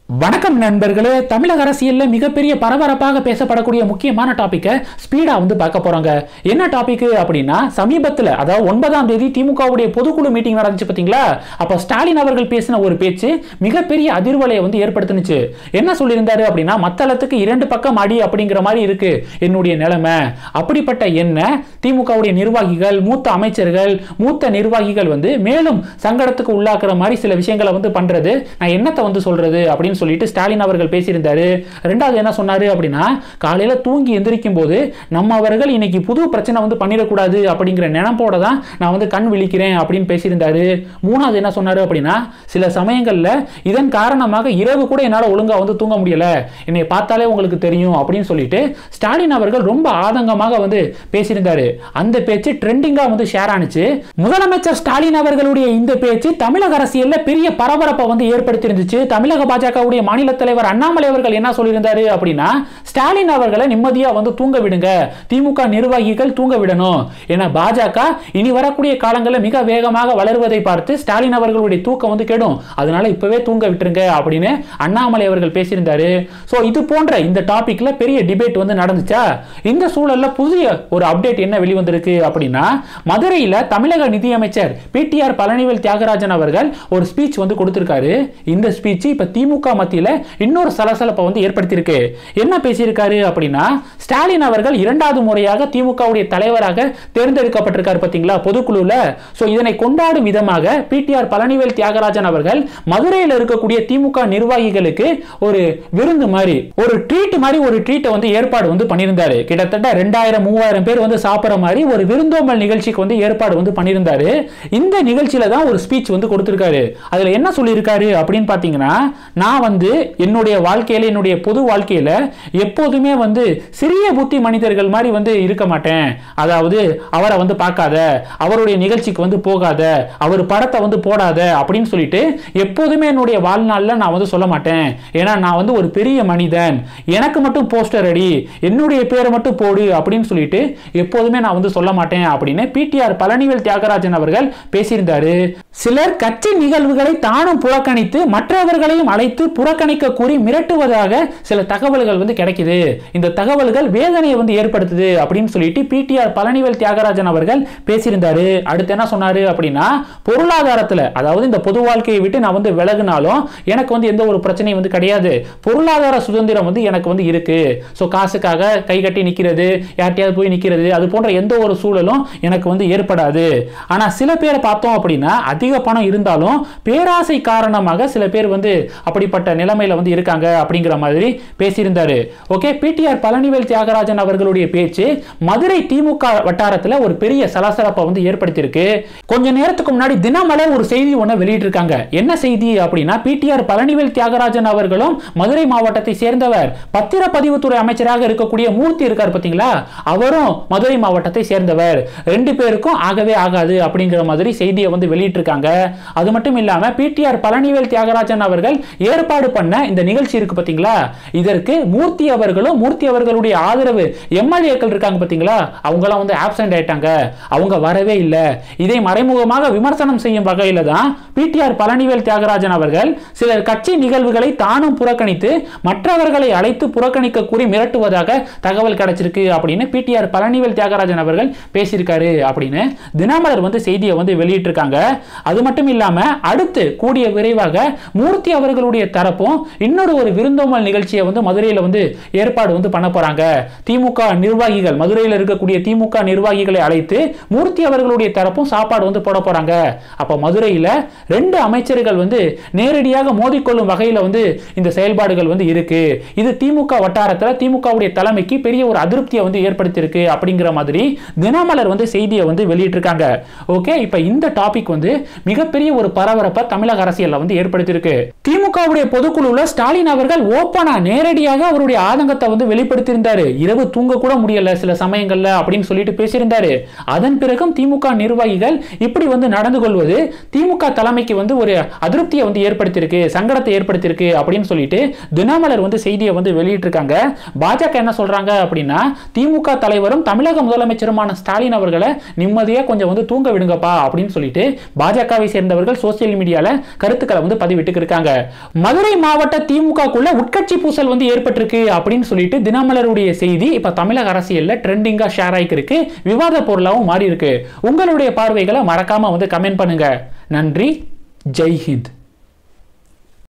வணக்கம் நண்பர்களே தமிழக அரசியல்ல மிகப்பெரிய பரபரப்பாக பேசப்படக்கூடிய முக்கியமான டாபிக்கை ஸ்பீடா வந்து பார்க்க போறாங்க என்ன டாபிக் அப்படின்னா சமீபத்தில் அதாவது ஒன்பதாம் தேதி திமுகவுடைய பொதுக்குழு மீட்டிங் நடந்துச்சு பாத்தீங்களா அப்ப ஸ்டாலின் அவர்கள் பேசின ஒரு பேச்சு மிகப்பெரிய அதிர்வலையை வந்து ஏற்படுத்துனுச்சு என்ன சொல்லியிருந்தாரு அப்படின்னா மத்தளத்துக்கு இரண்டு பக்கம் அடி அப்படிங்கிற மாதிரி இருக்கு என்னுடைய நிலைமை அப்படிப்பட்ட என்ன திமுகவுடைய நிர்வாகிகள் மூத்த அமைச்சர்கள் மூத்த நிர்வாகிகள் வந்து மேலும் சங்கடத்துக்கு உள்ளாக்குற மாதிரி சில விஷயங்களை வந்து பண்றது நான் என்னத்தை வந்து சொல்றது அப்படின்னு சொல்லிட்டு ஸ்டாலின் அவர்கள் பேசியிருந்தாரு ரெண்டாவது என்ன சொன்னாரு அப்படின்னா காலையில தூங்கி எந்திரிக்கும் போது நம்ம அவர்கள் இன்னைக்கு புது பிரச்சனை வந்து பண்ணிடக்கூடாது அப்படிங்கிற நினைப்போட தான் நான் வந்து கண் விழிக்கிறேன் அப்படின்னு பேசியிருந்தாரு மூணாவது என்ன சொன்னாரு அப்படின்னா சில சமயங்கள்ல இதன் காரணமாக இரவு கூட என்னால் ஒழுங்கா வந்து தூங்க முடியல என்னை பார்த்தாலே உங்களுக்கு தெரியும் அப்படின்னு சொல்லிட்டு ஸ்டாலின் அவர்கள் ரொம்ப ஆதங்கமாக வந்து பேசியிருந்தாரு அந்த பேச்சு ட்ரெண்டிங்கா வந்து ஷேர் ஆனிச்சு முதலமைச்சர் ஸ்டாலின் அவர்களுடைய இந்த பேச்சு தமிழக அரசியல்ல பெரிய பரபரப்பை வந்து ஏற்படுத்தி இருந்துச்சு தமிழக பாஜகவுடைய மாநில தலைவர் அண்ணாமலை அவர்கள் என்ன சொல்லியிருந்தாரு அப்படின்னா ஸ்டாலின் அவர்களை நிம்மதியா வந்து தூங்க விடுங்க திமுக நிர்வாகிகள் தூங்க விடணும் ஏன்னா பாஜக இனி வரக்கூடிய காலங்களில் மிக வேகமாக வளருவதை பார்த்து ஸ்டாலின் அவர்களுடைய தூக்கம் வந்து கெடும் அதனால இப்பவே தூங்க விட்டுருங்க அப்படின்னு அண்ணாமலை அவர்கள் பேசியிருந்தாரு ஸோ இது போன்ற இந்த டாபிக்ல பெரிய டிபேட் வந்து நடந்துச்சா இந்த சூழல்ல புதிய ஒரு அப்டேட் என்ன வெளிவந்திருக்கு அப்படின்னா மதுரையில் தமிழக நிதியமைச்சர் பிடிஆர் பழனிவேல் தியாகராஜன் அவர்கள் ஒரு ஸ்பீச் வந்து கொடுத்திருக்காரு இந்த ஸ்பீச் இப்ப திமுக மத்தியில் இன்னொரு சலசலப்பை வந்து ஏற்படுத்தியிருக்கு என்ன பேசியிருக்காரு அப்படின்னா ஸ்டாலின் அவர்கள் இரண்டாவது முறையாக திமுகவுடைய தலைவராக தேர்ந்தெடுக்கப்பட்டிருக்காரு பார்த்தீங்களா பொதுக்குழுல ஸோ இதனை கொண்டாடும் விதமாக பிடிஆர் பழனிவேல் தியாகராஜன் அவர்கள் மதுரையில் இருக்கக்கூடிய திமுக நிர்வாகிகளுக்கு ஒரு விருந்து மாதிரி ஒரு ட்ரீட் மாதிரி ஒரு ட்ரீட்டை வந்து ஏற்பாடு வந்து பண்ணியிருந்தாரு கிட்டத்தட்ட ரெண்டாயிரம் மூவாயிரம் பேர் வந்து சாப்பிட்ற மாதிரி ஒரு விருந்தோம்பல் நிகழ்ச்சிக்கு வந்து ஏற்பாடு வந்து பண்ணியிருந்தாரு இந்த நிகழ்ச்சியில தான் ஒரு ஸ்பீச் வந்து கொடுத்திருக்காரு அதுல என்ன சொல்லியிருக்காரு அப்படின்னு பார்த்தீங்கன்னா நான் வந்து என்னுடைய வாழ்க்கையில என்னுடைய பொது வாழ்க்கையில எப்போதுமே வந்து சிறிய புத்தி மனிதர்கள் மாதிரி வந்து இருக்க மாட்டேன் அதாவது அவரை வந்து பார்க்காத அவருடைய நிகழ்ச்சிக்கு வந்து போகாத அவர் படத்தை வந்து போடாத அப்படின்னு சொல்லிட்டு எப்போதுமே என்னுடைய வாழ்நாளில் நான் வந்து சொல்ல மாட்டேன் ஏன்னா நான் வந்து ஒரு பெரிய மனிதன் எனக்கு மட்டும் போஸ்டர் அடி என்னுடைய பேரை மட்டும் போடு அப்படின்னு சொல்லிட்டு எப்போதுமே நான் வந்து சொல்ல மாட்டேன் அப்படின்னு பிடிஆர் பழனிவேல் தியாகராஜன் அவர்கள் பேசியிருந்தாரு சிலர் கட்சி நிகழ்வுகளை தானும் புறக்கணித்து மற்றவர்களையும் அழைத்து புறக்கணிக்க கூறி மிரட்டுவதாக சில தகவல்கள் வந்து கிடைக்குது இந்த தகவல்கள் வேதனையை வந்து ஏற்படுத்துது அப்படின்னு சொல்லிட்டு பிடிஆர் பழனிவேல் தியாகராஜன் அவர்கள் பேசியிருந்தாரு அடுத்து என்ன சொன்னாரு அப்படின்னா பொருளாதாரத்தில் அதாவது இந்த பொது வாழ்க்கையை விட்டு நான் வந்து விலகுனாலும் எனக்கு வந்து எந்த ஒரு பிரச்சனையும் வந்து கிடையாது பொருளாதார சுதந்திரம் வந்து எனக்கு வந்து இருக்கு ஸோ காசுக்காக கை கட்டி நிற்கிறது யார்ட்டையாவது போய் நிற்கிறது அது போன்ற எந்த ஒரு சூழலும் எனக்கு வந்து ஏற்படாது ஆனால் சில பேரை பார்த்தோம் அப்படின்னா அதிக பணம் இருந்தாலும் பேராசை காரணமாக சில பேர் வந்து அப்படிப்பட்ட நிலைமையில வந்து இருக்காங்க அப்படிங்கிற மாதிரி பேசியிருந்தாரு ஓகே பிடிஆர் பழனிவேல் தியாகராஜன் அவர்களுடைய பேச்சு மதுரை திமுக வட்டாரத்தில் ஒரு பெரிய சலசலப்பை வந்து ஏற்படுத்தியிருக்கு கொஞ்ச நேரத்துக்கு முன்னாடி தினமலர் ஒரு செய்தி ஒன்று வெளியிட்டிருக்காங்க என்ன செய்தி அப்படின்னா பிடிஆர் பழனிவேல் தியாகராஜன் அவர்களும் மதுரை மாவட்டத்தை சேர்ந்தவர் பத்திரப்பதிவுத்துறை அமைச்சராக இருக்கக்கூடிய மூர்த்தி இருக்கார் பார்த்தீங்களா அவரும் மதுரை மாவட்டத்தை சேர்ந்தவர் ரெண்டு பேருக்கும் ஆகவே ஆகாது அப்படிங்கிற மாதிரி செய்தியை வந்து வெளியிட்டிருக்காங்க அது மட்டும் இல்லாம பிடிஆர் பழனிவேல் தியாகராஜன் அவர்கள் ஏற்பாடு பண்ண இந்த நிகழ்ச்சி இருக்கு பார்த்தீங்களா இதற்கு மூர்த்தி அவர்களும் மூர்த்தி அவர்களுடைய ஆதரவு எம்எல்ஏக்கள் இருக்காங்க பார்த்தீங்களா அவங்களாம் வந்து ஆப்சென்ட் ஆயிட்டாங்க அவங்க வரவே இல்லை இதை மறைமுகமாக விமர்சனம் செய்யும் வகையில தான் பிடிஆர் பழனிவேல் தியாகராஜன் அவர்கள் சிலர் கட்சி நிகழ்வுகளை தானும் புறக்கணித்து மற்றவர்களை அழைத்து புறக்கணிக்க கூறி மிரட்டுவதாக தகவல் கிடைச்சிருக்கு அப்படின்னு பிடிஆர் பழனிவேல் தியாகராஜன் அவர்கள் பேசியிருக்காரு அப்படின்னு தினமலர் வந்து செய்தியை வந்து வெளியிட்டிருக்காங்க அது மட்டும் இல்லாம அடுத்து கூடிய விரைவாக மூர்த்தி அவர்களுடைய தரப்பும் இன்னொரு ஒரு விருந்தோம்பல் நிகழ்ச்சியை வந்து மதுரையில் வந்து ஏற்பாடு வந்து பண்ண போறாங்க திமுக நிர்வாகிகள் மதுரையில் இருக்கக்கூடிய திமுக நிர்வாகிகளை அழைத்து மூர்த்தி அவர்களுடைய தரப்பும் சாப்பாடு வந்து போட போறாங்க அப்ப மதுரையில் ரெண்டு அமைச்சர்கள் வந்து நேரடியாக மோதிக்கொள்ளும் வகையில் வந்து இந்த செயல்பாடுகள் வந்து இருக்கு இது திமுக வட்டாரத்தில் திமுகவுடைய தலைமைக்கு பெரிய ஒரு அதிருப்தியை வந்து ஏற்படுத்தியிருக்கு அப்படிங்கிற மாதிரி தினமலர் வந்து செய்தியை வந்து வெளியிட்டிருக்காங்க ஓகே இப்போ இந்த டாபிக் வந்து மிகப்பெரிய ஒரு பரபரப்பை தமிழக அரசியலில் வந்து ஏற்படுத்தியிருக்கு திமுகவுடைய பொதுக்குழுவில் ஸ்டாலின் அவர்கள் ஓப்பனா நேரடியாக அவருடைய ஆதங்கத்தை வந்து வெளிப்படுத்தியிருந்தாரு இரவு தூங்க கூட முடியல சில சமயங்கள்ல அப்படின்னு சொல்லிட்டு பேசியிருந்தாரு அதன் பிறகும் திமுக நிர்வாகிகள் இப்படி வந்து நடந்து கொள்வது திமுக தலைமைக்கு வந்து ஒரு அதிருப்தியை வந்து ஏற்படுத்தியிருக்கு சங்கடத்தை ஏற்படுத்தியிருக்கு அப்படின்னு சொல்லிட்டு தினமலர் வந்து செய்தியை வந்து வெளியிட்டிருக்காங்க பாஜக என்ன சொல்றாங்க அப்படின்னா திமுக தலைவரும் தமிழக முதலமைச்சருமான ஸ்டாலின் அவர்களை நிம்மதியா கொஞ்சம் வந்து தூங்க விடுங்கப்பா அப்படின்னு சொல்லிட்டு பாஜகவை சேர்ந்தவர்கள் சோசியல் மீடியால கருத்துக்களை வந்து பதிவிட்டு இருக்காங்க மதுரை மாவட்ட திமுகக்குள்ள உட்கட்சி பூசல் வந்து ஏற்பட்டிருக்கு அப்படின்னு சொல்லிட்டு தினமலருடைய செய்தி இப்ப தமிழக அரசியல்ல ட்ரெண்டிங்கா ஷேர் ஆயிருக்கு விவாத பொருளாகவும் மாறி இருக்கு உங்களுடைய பார்வைகளை மறக்காம வந்து கமெண்ட் பண்ணுங்க நன்றி ஜெய் ஹிந்த்